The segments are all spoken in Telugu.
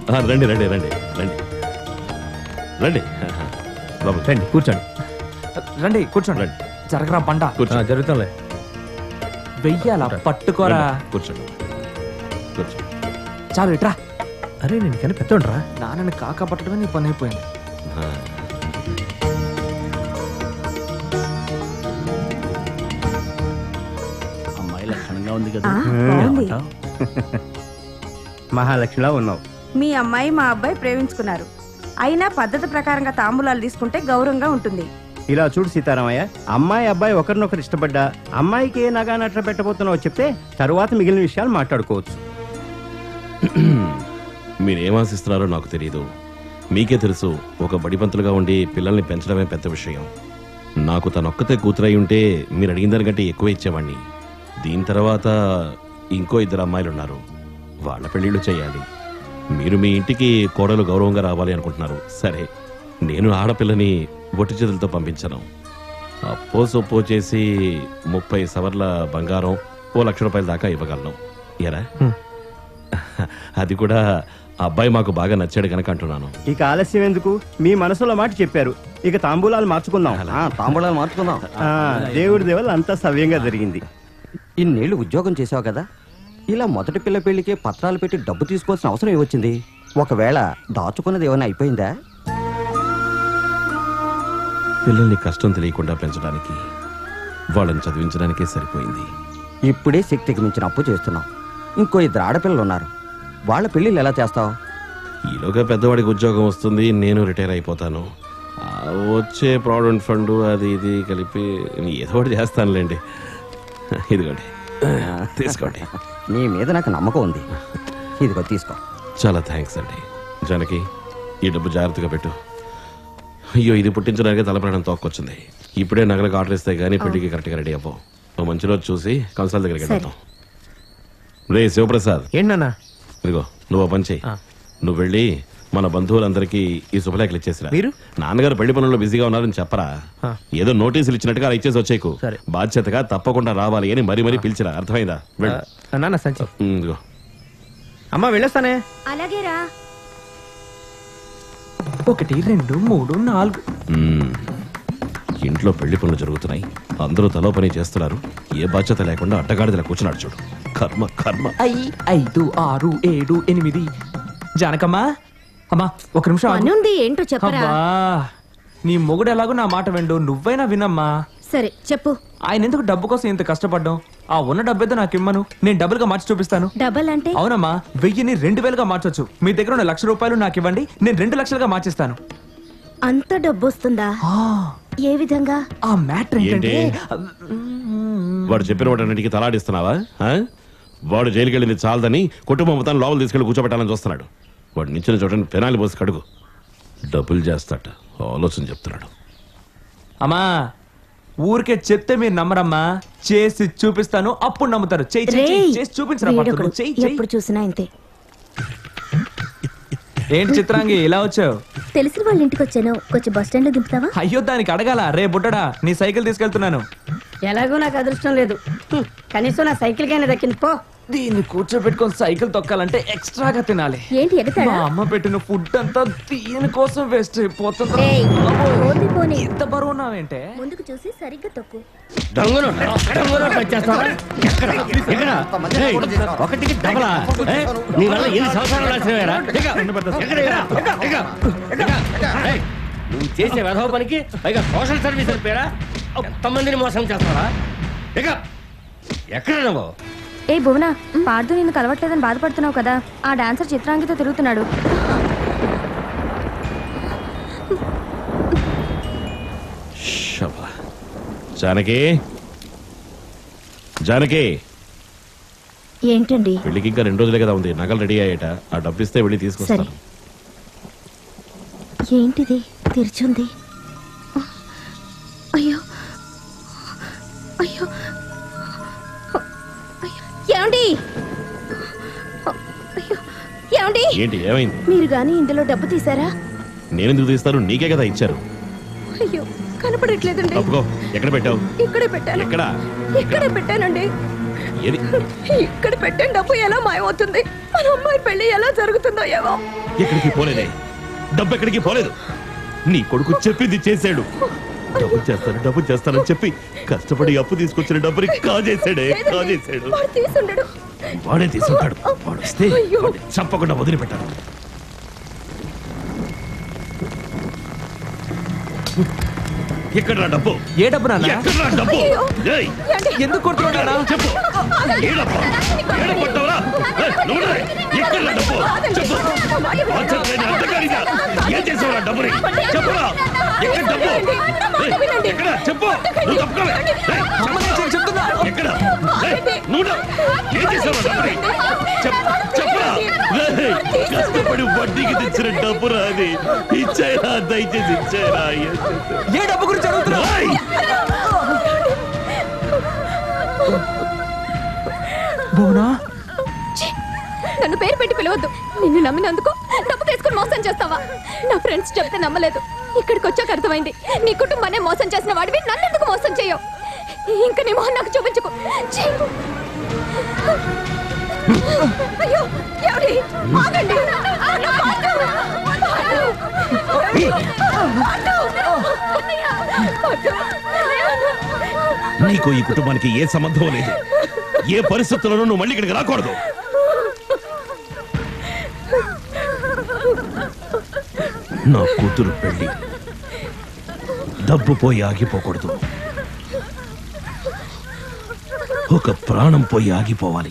ఆ, రండి రండి రండి రండి రండి బాబు రండి కూర్చోండి రండి కూర్చోండి రండి జరగరా బండ కూర్చో ఆ, జరుగుతాంలే వెయ్యాల పట్టుకోరా రండి, కూర్చోండి కూర్చో చాలు ఇట్రా అరే నేను కానీ పెద్దోండ్రా నాన్నని కాక పట్టడమే నీ పని అయిపోయింది ఆ, అమ్మాయి లక్షణంగా ఉంది కదా ఆ, బాగుంది మహాలక్ష్మిలా ఉన్నావు మీ అమ్మాయి మా అబ్బాయి ప్రేమించుకున్నారు అయినా పద్ధతి ప్రకారంగా తాంబూలాలు తీసుకుంటే గౌరవంగా ఉంటుంది ఇలా చూడు సీతారామయ్య అమ్మాయి అబ్బాయి ఒకరినొకరు ఇష్టపడ్డా అమ్మాయికి ఏ నగా నట్ర పెట్టబోతున్నావో చెప్తే తరువాత మిగిలిన విషయాలు మాట్లాడుకోవచ్చు మీరేం ఆశిస్తున్నారో నాకు తెలియదు మీకే తెలుసు ఒక బడిపంతులుగా ఉండి పిల్లల్ని పెంచడమే పెద్ద విషయం నాకు తనొక్కతే కూతురై ఉంటే మీరు అడిగిన దానికంటే ఎక్కువ ఇచ్చేవాడిని దీని తర్వాత ఇంకో ఇద్దరు అమ్మాయిలు ఉన్నారు వాళ్ళ పెళ్లిళ్ళు చేయాలి మీరు మీ ఇంటికి కోడలు గౌరవంగా రావాలి అనుకుంటున్నారు సరే నేను ఆడపిల్లని బొట్టి చేతులతో పంపించను అప్పో సొప్పో చేసి ముప్పై సవర్ల బంగారం ఓ లక్ష రూపాయల దాకా ఇవ్వగలను ఎరా అది కూడా ఆ అబ్బాయి మాకు బాగా నచ్చాడు కనుక అంటున్నాను ఇక ఆలస్యం ఎందుకు మీ మనసులో మాట చెప్పారు ఇక తాంబూలాలు మార్చుకుందాం ఆ, తాంబూలాలు మార్చుకుందాం ఆ, దేవుడి దేవల్ అంతా సవ్యంగా జరిగింది ఇన్నేళ్ళు ఉద్యోగం చేసావు కదా ఇలా మొదటి పిల్ల పెళ్లికి పత్రాలు పెట్టి డబ్బు తీసుకోవాల్సిన అవసరం ఏమొచ్చింది ఒకవేళ దాచుకున్నది ఏమైనా అయిపోయిందా పిల్లల్ని కష్టం తెలియకుండా పెంచడానికి వాళ్ళని చదివించడానికే సరిపోయింది ఇప్పుడే శక్తికి మించిన అప్పు చేస్తున్నావు ఇంకో ఇద్దరు ఆడపిల్లలు ఉన్నారు వాళ్ళ పెళ్ళిళ్ళు ఎలా చేస్తావు ఈలోగా పెద్దవాడికి ఉద్యోగం వస్తుంది నేను రిటైర్ అయిపోతాను ఆ వచ్చే ప్రావిడెంట్ ఫండ్ అది ఇది కలిపి ఏదో ఒకటి చేస్తానులేండి ఇదిగోండి తీసుకోండి నీ మీద నాకు నమ్మకం ఉంది ఇదిగో తీసుకో చాలా థ్యాంక్స్ అండి జానకి ఈ డబ్బు జాగ్రత్తగా పెట్టు అయ్యో ఇది పుట్టించడానికి తలప్రాణం తోక్కొచ్చింది ఇప్పుడే నగలకు ఆర్డర్ ఇస్తే గానీ పెళ్లికి కరెక్ట్గా రెడీ అవ్వం ఓ మంచి రోజు చూసి కన్సల్ దగ్గరికి వెళ్తాం రే శివప్రసాద్ ఏంటన్నా ఇదిగో నువ్వు ఓ పని చెయ్యి ఆ. నువ్వు వెళ్ళి మన బంధువులందరికీ ఈ శుభలేఖలు ఇచ్చేసిరా మీరు? నాన్నగారు పెళ్లి పనుల్లో బిజీగా ఉన్నారని చెప్పరా ఆ. ఏదో నోటీసులు ఇచ్చినట్టుగా అలా ఇచ్చేసి వచ్చేకు సరే. బాధ్యతగా తప్పకుండా రావాలి అని మరీ మరీ పిలిచిరా అర్థమైందా వెళ్ళు ఆ, నాన్న సంచి ఉమ్, ఇదిగో అమ్మా వెళ్ళొస్తానే అలాగేరా ఒకటి రెండు మూడు నాలుగు మ్మ్. ఇంట్లో పెళ్లి పనులు జరుగుతున్నాయి అందరూ తలో పని చేస్తున్నారు ఏ బాధ్యత లేకుండా అడ్డగాడిదలా కూర్చున్నాడు చూడు కర్మ కర్మ ఐ ఐదు ఆరు ఏడు ఎనిమిది జానకమ్మా అమ్మా ఒక నిమిషం ఆగు. పనుంది ఏంటో చెప్పరా అబ్బా నీ మొగుడు ఎలాగో నా మాట విండు నువ్వైనా వినమ్మా సరే చెప్పు ఆయన ఎందుకు డబ్బు కోసం ఇంత కష్టపడ్డాం ఆ ఉన్న డబ్బేదో నాకు ఇమ్మను నేను డబ్బులుగా మార్చి చూపిస్తాను డబల్ అంటే అవునమ్మా వెయ్యిని రెండు వేలుగా మార్చొచ్చు మీ దగ్గర ఉన్న లక్ష రూపాయలు నాకు ఇవ్వండి నేను రెండు లక్షలుగా మార్చిస్తాను అంత డబ్బు వస్తుందా ఆ, ఏ విధంగా ఆ మ్యాటర్ ఏంటంటే వాడు చెప్పిన వాటన్నిటికీ తలాడిస్తున్నావా ఆ? వాడు జైలుకి వెళ్ళింది చాలదని కుటుంబం మొత్తం లోపల తీసుకెళ్లి కూర్చోబెట్టాలని చూస్తున్నాడు వాడు నిచ్చిన చోటని పెనాలి పోసి కడుగు డబ్బులు చేస్తాట ఆలోచన చెప్తున్నాడు అమ్మా ఊరికే చెప్తే మీరు నమ్మరమ్మా చేసి చూపిస్తాను అప్పుడు నమ్ముతారు చెయ్యి చెయ్యి, చెయ్యి, రేయ్ చేసి చూపించరా వీడొకడు. పడుతుంది. చెయ్యి చెయ్యి ఎప్పుడు చూసినా ఇంతే ఏంటి చిత్రాంగి ఇలా వచ్చావు తెలిసిన వాళ్ళ ఇంటికి వచ్చాను కొంచెం బస్ స్టాండ్ లో దింపుతావా అయ్యో దానికి అడగాల రే బుడ్డడా నీ సైకిల్ తీసుకెళ్తున్నాను ఎలాగో నాకు అదృష్టం లేదు హ్మ్, కనీసం నా సైకిల్ కైనా దక్కింది పో దీన్ని కూర్చోబెట్టుకొని సైకిల్ తొక్కాలంటే ఎక్స్ట్రాగా తినాలి ఏంటి ఎగతాడా మా అమ్మ పెట్టిన ఫుడ్ అంతా దీని కోసం వేస్ట్ అయిపోతుంది ఏయ్, పోనీ పోనీ. ఎంత బరువు ఉన్నావేంటే ముందుకు చూసి సరిగ్గా తొక్కు దొంగను దొంగను వచ్చేస్తావా? ఎక్కడ? ఎక్కడ? ఏయ్, ఒకటికి డబలా ఏ? నీ వల్ల ఎన్ని సంవత్సరాలు నాశనమయ్యారా? దిగ. ఎక్కడ ఎక్కడ? దిగ. దిగ. ఏయ్, నువ్వు చేసే వెధవ పనికి పైగా సోషల్ సర్వీస్ పేరా ఎంతమందిని మోసం చేస్తావా దిగ. ఎక్కడ నువ్వు ఏ భువన పార్దు నిన్ను కలవట్లేదని బాధపడుతున్నావు కదా ఆ డాన్సర్ చిత్రాంగితో తిరుగుతున్నాడు శభా. జానకి జానకి ఏంటండి పెళ్లికి ఇంకా రెండు రోజులే కదా ఉంది నగలు రెడీ అయ్యేట ఆ డబ్బు ఇస్తే వెళ్ళి తీసుకొస్తాను ఏంటిది తెరిచుంది అయ్యో అయ్యో అయ్యో. ఏమండి అయ్యో. ఏమండి ఏంటి ఏమైంది మీరు గాని ఇందులో డబ్బు తీసారా నేనెందుకు తీస్తారు నీకే కదా ఇచ్చారు అయ్యో కనపడట్లేదండి తప్పుకో ఎక్కడ పెట్టావు ఇక్కడే పెట్టాను ఎక్కడ ఇక్కడే పెట్టానండి ఏది ఇక్కడ పెట్టిన డబ్బు ఎలా మాయమవుతుంది మన అమ్మాయి పెళ్లి ఎలా జరుగుతుందో ఏమో ఎక్కడికి పోలేదే డబ్బు ఎక్కడికి పోలేదు నీ కొడుకు చెప్పింది చేశాడు డబ్బు చేస్తాను డబ్బు చేస్తానని చెప్పి కష్టపడి అప్పు తీసుకొచ్చిన డబ్బుని కాజేశాడే కాజేశాడు వాడు తీసుండడు వాడే తీసుకుంటాడు వాడు వస్తే అయ్యో. వాడిని చంపకుండా వదిలిపెట్టాను ఎక్కడ డబ్బు ఏ డబ్బు నాన్న ఎక్కడ డబ్బు ఏయ్, ఎందుకు కొడుతున్నావు నాన్న చెప్పు ఏ డబ్బు ఏడ పట్టావరా ఏయ్, నువ్వు రా. ఎక్కడ డబ్బు చెప్పు ఆశ్చర్యమైన అర్థకారిగా ఏం చేసావు డబ్బుని చెప్పురా ఎక్కడ డబ్బు ఏయ్, ఎక్కడ చెప్పు నువ్వు తప్పుకోవే ఏయ్, అమ్మ నేను చెప్- చెప్తున్నా ఎక్కడ ఏయ్, నువ్వు నా- ఏం చేసావు డబ్బుని చెప్ చెప్పురా ఏయ్, కష్టపడి వడ్డీకి తెచ్చిన డబ్బురా అది ఇచ్చాయిరా దయచేసి ఇచ్చాయిరా ఏం చేసావు? ఏ డబ్బు గురించి అడుగుతున్నావు ఏయ్, భువనా ఛీ! నన్ను పేరు పెట్టి పిలవద్దు నిన్ను నమ్మినందుకు డబ్బు తీసుకుని మోసం చేస్తావా నా ఫ్రెండ్స్ చెప్తే నమ్మలేదు ఇక్కడికి వచ్చాక అర్థమైంది నీ కుటుంబాన్ని మోసం చేసిన వాడివి నన్ను ఎందుకు మోసం చేయవు ఇంకా నీ మొహం నాకు చూపించుకో ఛీ! అయ్యో ఏమిటి? ఆగండి! నా పాటు! పాటు! పాటు! అన్నయ్య! పాటు! నీకు ఈ కుటుంబానికి ఏ సంబంధం లేదు ఏ పరిస్థితుల్లోనూ నువ్వు మళ్ళీ ఇక్కడికి రాకూడదు నా కూతురు పెళ్లి డబ్బు పోయి ఆగిపోకూడదు ఒక ప్రాణం పోయి ఆగిపోవాలి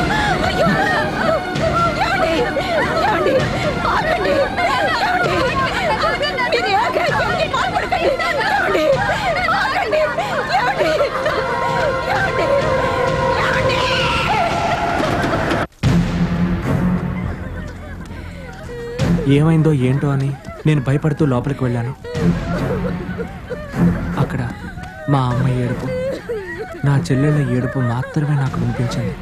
ఏమండి? ఏమండి? ఆగండి! ఏమండి? మీరు ఏ అఘాయిత్యానికి పాల్పడకండి! ఏమండి? ఆగండి! ఏమండి? ఏమండి? ఏమండి? ఏమైందో ఏంటో అని నేను భయపడుతూ లోపలికి వెళ్ళాను అక్కడ మా అమ్మ ఏడుపు నా చెల్లెళ్ళ ఏడుపు మాత్రమే నాకు వినిపించింది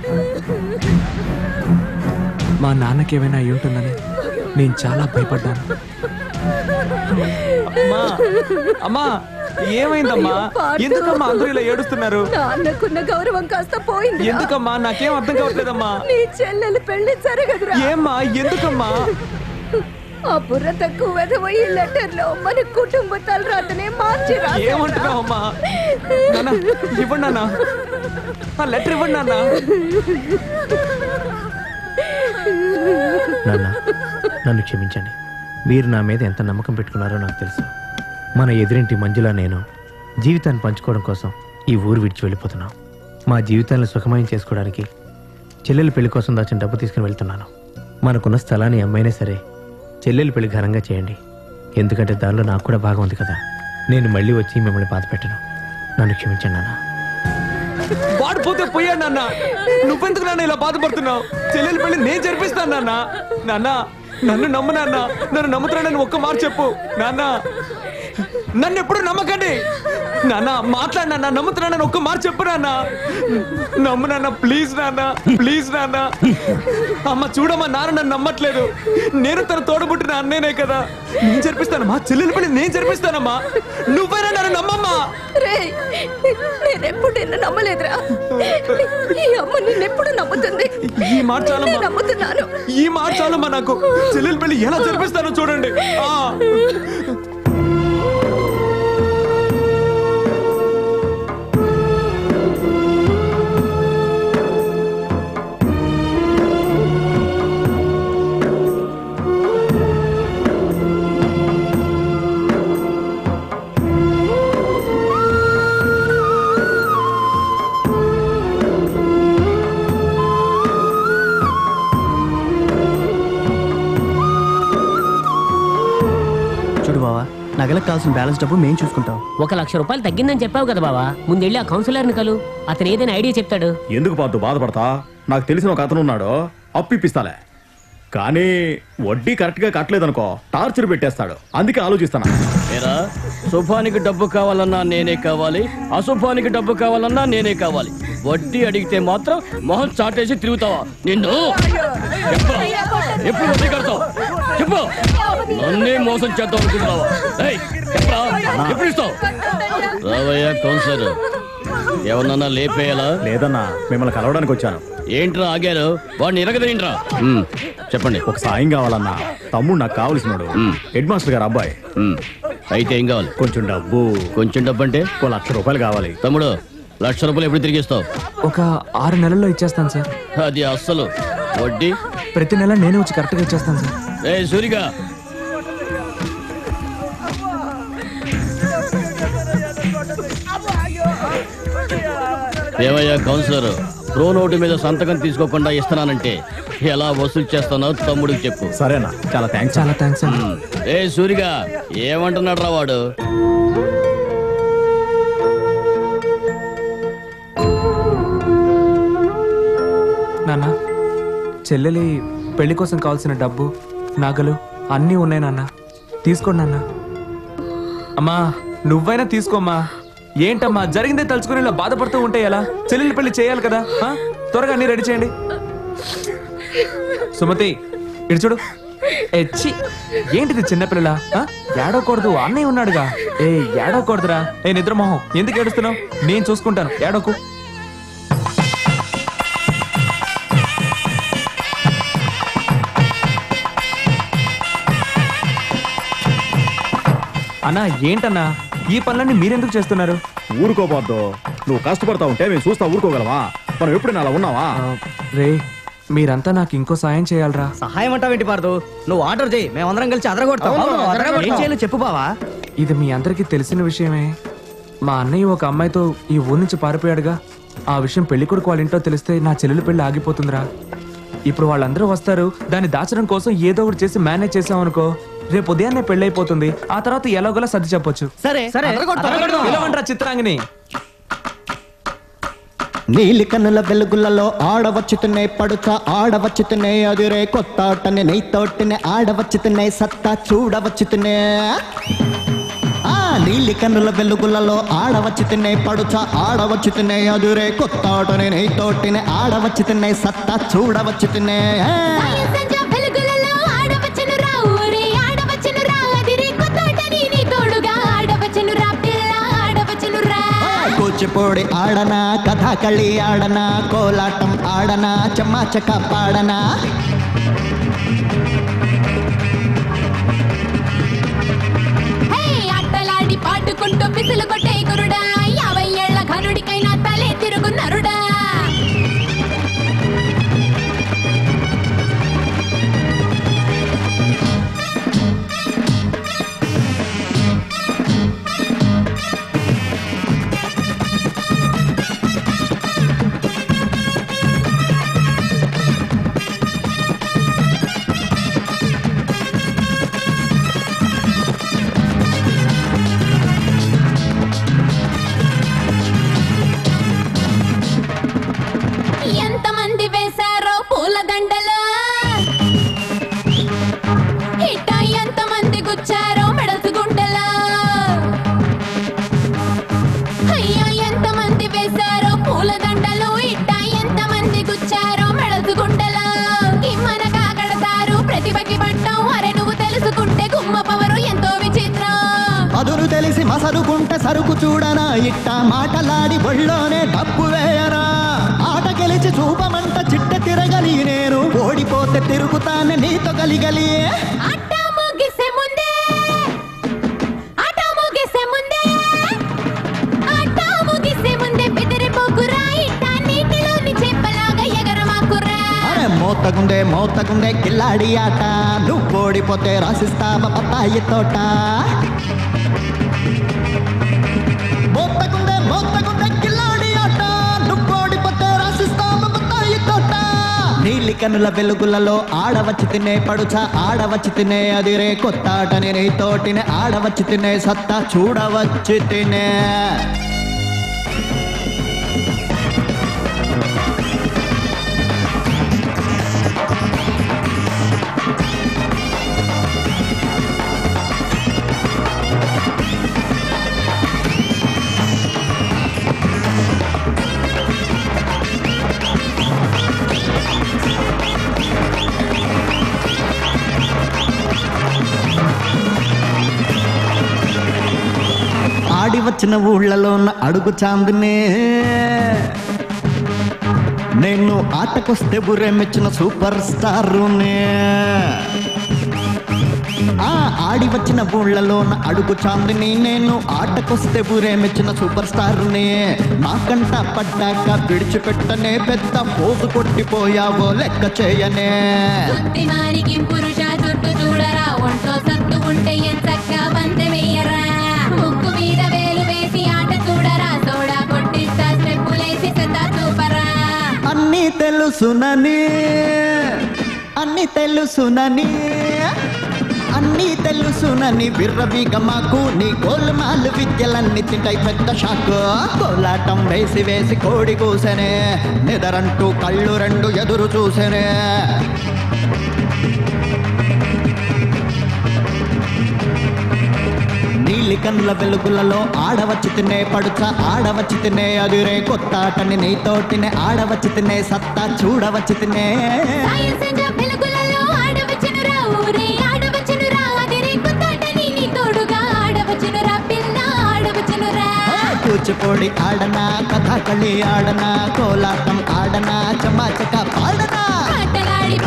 మా నాన్నకి ఏమైనా అయి ఉంటుందని నేను చాలా భయపడ్డాను అమ్మా అమ్మా ఏమైందమ్మా ఎందుకమ్మా అందరూ ఇలా ఏడుస్తున్నారు నాన్నకున్న గౌరవం కాస్త పోయింది ఎందుకమ్మా నాకేం అర్థం కావట్లేదమ్మా నీ చెల్లెలు పెళ్లి జరగదురా ఏమ్మా ఎందుకమ్మా ఆ బుర్ర తక్కువ వెధవ ఈ లెటర్ లో మన కుటుంబ తలరాతనే మార్చి రాశాడురా. ఏమంటున్నావమ్మా నాన్న ఇవ్వండి నాన్న ఆ లెటర్ ఇవ్వండి నాన్న నాన్న నన్ను క్షమించండి మీరు నా మీద ఎంత నమ్మకం పెట్టుకున్నారో నాకు తెలుసు మన ఎదురింటి మంజులా నేను జీవితాన్ని పంచుకోవడం కోసం ఈ ఊరు విడిచి వెళ్ళిపోతున్నాం మా జీవితాన్ని సుఖమయం చేసుకోవడానికి చెల్లెలు పెళ్లి కోసం దాచిన డబ్బు తీసుకుని వెళ్తున్నాను మనకున్న స్థలాన్ని అమ్మైనా సరే చెల్లెలు పెళ్లి ఘనంగా చేయండి ఎందుకంటే దానిలో నాకు కూడా భాగం ఉంది కదా నేను మళ్ళీ వచ్చి మిమ్మల్ని బాధ పెట్టను నన్ను క్షమించండి నాన్న వాడు పోతే పోయాడు నాన్న నువ్వెందుకు నాన్న ఇలా బాధపడుతున్నావు చెల్లెలు పెళ్లి నేను జరిపిస్తాను నాన్న నాన్న నన్ను నమ్ము నాన్న నన్ను నమ్ముతున్నానని ఒక్క మాట చెప్పు నాన్న నన్ను ఎప్పుడు నమ్మకండి నాన్న మాట్లాడు నాన్న నమ్ముతున్నానని ఒక్క మాట చెప్పు నాన్న నమ్ము నాన్న ప్లీజ్ నాన్న ప్లీజ్ నాన్న అమ్మ చూడమ్మా నాన్న నన్ను నమ్మట్లేదు నేను తన తోడబుట్టిన అన్నేనే కదా నేను జరిపిస్తానమ్మా చెల్లెలు పెళ్లి నేను జరిపిస్తానమ్మా నువ్వైనా నన్ను నమ్మమ్మా రేయ్, నేనెప్పుడు నిన్ను నమ్మలేదురా ఈ అమ్మ నిన్నెప్పుడు నమ్ముతుంది ఈ మాట చాలమ్మా. నేను నమ్ముతున్నాను ఈ మాట చాలమ్మా నాకు చెల్లెలు పెళ్లి ఎలా జరిపిస్తానో చూడండి ఆ చూడు బావా నగలకు కావాల్సిన బ్యాలెన్స్ డబ్బు మేము చూసుకుంటాం ఒక లక్ష రూపాయలు తగ్గిందని చెప్పావు కదా బావా ముందెళ్ళి ఆ కౌన్సిలర్ని కలు అతను ఏదైనా ఐడియా చెప్తాడు ఎందుకు పాటు బాధపడతా నాకు తెలిసిన ఒక అతను ఉన్నాడు అప్పు ఇప్పిస్తాలే కానీ వడ్డీ కరెక్ట్ గా కట్టలేదనుకో టార్చర్ పెట్టేస్తాడు అందుకే ఆలోచిస్తాను ఏరా శుభానికి డబ్బు కావాలన్నా నేనే కావాలి అశుభానికి డబ్బు కావాలన్నా నేనే కావాలి వడ్డీ అడిగితే మాత్రం మొహం చాటేసి తిరుగుతావా నిన్ను చెప్పు ఎప్పుడు వడ్డీ కడతావు చెప్పు నన్నే మోసం చేద్దాం అనుకుంటున్నావా ఏయ్, చెప్పరా ఎప్పుడు ఇస్తావు రావయ్యా కౌన్సిలర్ ఎవరన్నా లేపేయాలా లేదన్నా మిమ్మల్ని కలవడానికి వచ్చాను ఏంట్రా ఆగారు వాడిని ఇరగదేంట్రా చెప్పండి ఒక సాయం కావాలన్నా తమ్ముడు నాకు కావలసినాడు హెడ్ మాస్టర్ గారు అబ్బాయి అయితే ఏం కావాలి కొంచెం డబ్బు కొంచెం డబ్బు అంటే ఓ లక్ష రూపాయలు కావాలి తమ్ముడు లక్ష రూపాయలు ఎప్పుడు తిరిగిస్తావు ఒక ఆరు నెలల్లో ఇచ్చేస్తాను సార్ అది అస్సలు వడ్డీ ప్రతి నెల నేనే వచ్చి కరెక్ట్గా ఇచ్చేస్తాను సార్ ఏ సూరిగా ఏమయ్యా కౌన్సిలర్ ప్రో నోటు మీద సంతకం తీసుకోకుండా ఇస్తున్నానంటే ఎలా వసూలు చేస్తున్నావు తమ్ముడికి చెప్పు సరేనా చాలా థ్యాంక్స్ చాలా థ్యాంక్స్ అండి ఏ సూరిగా ఏమంటున్నాడు రా వాడు నాన్న చెల్లెలి పెళ్లి కోసం కావాల్సిన డబ్బు నగలు అన్నీ ఉన్నాయి నాన్న తీసుకోండి నాన్న అమ్మా నువ్వైనా తీసుకోమ్మా ఏంటమ్మా జరిగిందే తలుచుకుని ఇలా బాధపడుతూ ఉంటే ఎలా చెల్లెలి పెళ్లి చేయాలి కదా ఆ? త్వరగా అన్ని రెడీ చేయండి సుమతి ఇటు చూడు ఎచ్చి ఏంటిది చిన్నపిల్లల ఏడవకూడదు అన్నయ్య ఉన్నాడుగా ఏ ఏడవకూడదురా ఏ నిద్రమోహం ఎందుకు ఏడుస్తున్నావు నేను చూసుకుంటాను ఏడవకు అన్నా ఏంటన్నా ఈ పనులన్నీ మీరెందుకు చేస్తున్నారు ఊరుకోబోద్దు నువ్వు కష్టపడతా ఉంటే మేము చూస్తా ఊరుకోగలవా మనం ఎప్పుడైనా అలా ఉన్నావా రే మీరంతా నాకు ఇంకో సాయం చేయాలరా సహాయం అంటావేంటి పార్దు నువ్వు ఆర్డర్ చేయి మేమందరం కలిసి అదరగొడతాం అవును, అదరగొడతాం. ఏం చేయాలో చెప్పు బావా ఇది మీ అందరికీ తెలిసిన విషయమే మా అన్నయ్య ఒక అమ్మాయితో ఈ ఊరి నుంచి పారిపోయాడుగా ఆ విషయం పెళ్లి కొడుకు వాళ్ళ ఇంట్లో తెలిస్తే నా చెల్లెలు పెళ్లి ఆగిపోతుందిరా ఇప్పుడు వాళ్ళందరూ వస్తారు దాన్ని దాచడం కోసం ఏదో ఒకటి చేసి మేనేజ్ చేసామనుకో రేపు ఉదయాన్నే పెళ్లి అయిపోతుంది ఆ తర్వాత ఎలాగోలా సర్ది చెప్పొచ్చు సరే సరే అదరగొడతాం. పిలవండ్రా చిత్రాంగిని నీలి కన్నుల వెలుగులలో ఆడవచ్చుతున్నే పడుచ ఆడవచ్చుతున్నే అదిరే కొత్త ఆటని నెయ్తోటినే ఆడవచ్చుతున్నే సత్తా చూడవచ్చుతున్నే ఆ నీలి కన్నుల వెలుగులలో ఆడవచ్చుతున్నే పడుచ ఆడవచ్చుతున్నే అదిరే కొత్త ఆటని నెయ్తోటినే ఆడవచ్చుతున్నే సత్తా చూడవచ్చుతున్నే సంజ వెలుగులలో ఆడవచ్చును రా ఊరే ఆడవచ్చును రా అదిరే కొత్తటని నీ తోడుగా ఆడవచ్చును రా పిల్ల ఆడవచ్చును రా కూచిపూడి ఆడనా కథాకళి ఆడనా కోలాటం ఆడనా చెమ్మాచక పాడనా హే అట్టలాడి పాటుకుంటూ పిసులు కొట్టే గురుడా యాభై ఏళ్ల ఘనుడికైనా తలే తిరుగు నరుడా ఎంతమంది వేశారో పూల దండలు ఇట్ట ఎంతమంది గుచ్చారో మెడసు గుండెలు అయ్యో ఎంతమంది వేశారో పూల దండలు ఇట్ట ఎంతమంది గుచ్చారో మెడసు గుండెలు మన కాకడతారు ప్రతిభకి పట్టం అరే నువ్వు తెలుసుకుంటే గుమ్మ పవరు ఎంతో విచిత్రం అదురు తెలిసి మసరుకుంటే సరుకు చూడనా ఇట్ట మాటలాడి ఒళ్ళోనే డబ్బు వేయనా ఆట గెలిచి చూపమంట చిట్ట తిరగలి నేను ఓడిపోతే తిరుగుతానే నీతో గలిగలి ఆట ముగిసే ముందే ఆట ముగిసే ముందే ఆట ముగిసే ముందే బెదిరిపోకురా ఇట్ట నీటిలోని చేపలాగా ఎగరమాకురా అరే మోతగుందే మోతగుందే కిల్లాడి ఆట నువ్వు ఓడిపోతే రాసిస్తావ బత్తాయి తోట మోతగుందే మోతగుందే కిల్లాడి ఆట నువ్వు ఓడిపోతే రాసిస్తావ బత్తాయి తోట నీలి కన్నుల వెలుగులలో ఆడవచ్చి తినే పడుచ ఆడవచ్చి తినే అదిరే కొత్త ఆటని నీ తోటినే ఆడవచ్చి తినే సత్తా చూడవచ్చి తినే ఆడి వచ్చి వచ్చిన ఊళ్ళలోన అడుగు చాందినే నేను ఆటకొస్తే బురేమెచ్చిన సూపర్ స్టారునే ఆ ఆడి వచ్చిన ఊళ్ళలోన అడుగు చాందిని నేను ఆటకొస్తే బురేమెచ్చిన సూపర్ స్టారునే నాకంట పడ్డాక విడిచిపెట్టనే పెద్ద పోగు కొట్టిపోయావో లెక్క చేయనే మారికి పురుష చుట్టూ చూడరా ఒంట్లో సత్తు ఉంటే ఎంచక్క బంతి వేయరా ముక్కు మీద వేలు వేసి ఆట చూడరా సోడా కొట్టిస్తా స్టెప్పులేసి సత్తా చూపరా అన్నీ తెలుసునని అన్నీ తెలుసునని అన్నీ తెలుసునని బిర్రబీగ మాకు నీ గోల్మాల్ విద్యలన్నీ తింటాయి పెద్ద షాకు కోలాటం వేసి వేసి కోడి కూసెనే నిదరంటూ కళ్ళు రెండు ఎదురు చూసెనే నీలి కన్నుల వెలుగులలో ఆడవచ్చి తినే పడుచ ఆడవచ్చి తినే అదిరే కొత్త ఆటని నీతోటినే ఆడవచ్చి తినే సత్తా చూడవచ్చి తినే సాయంత్రం వెలుగులలో ఆడవచ్చునురా ఊరే ఆడవచ్చునురా అదిరే కొత్తాటని నీ తోడుగా ఆడవచ్చునురా పిల్ల ఆడవచ్చునురా కూచిపూడి ఆడనా కథాకళి ఆడనా కోలాటం ఆడనా చమాచక పాడనా ఆటలాడి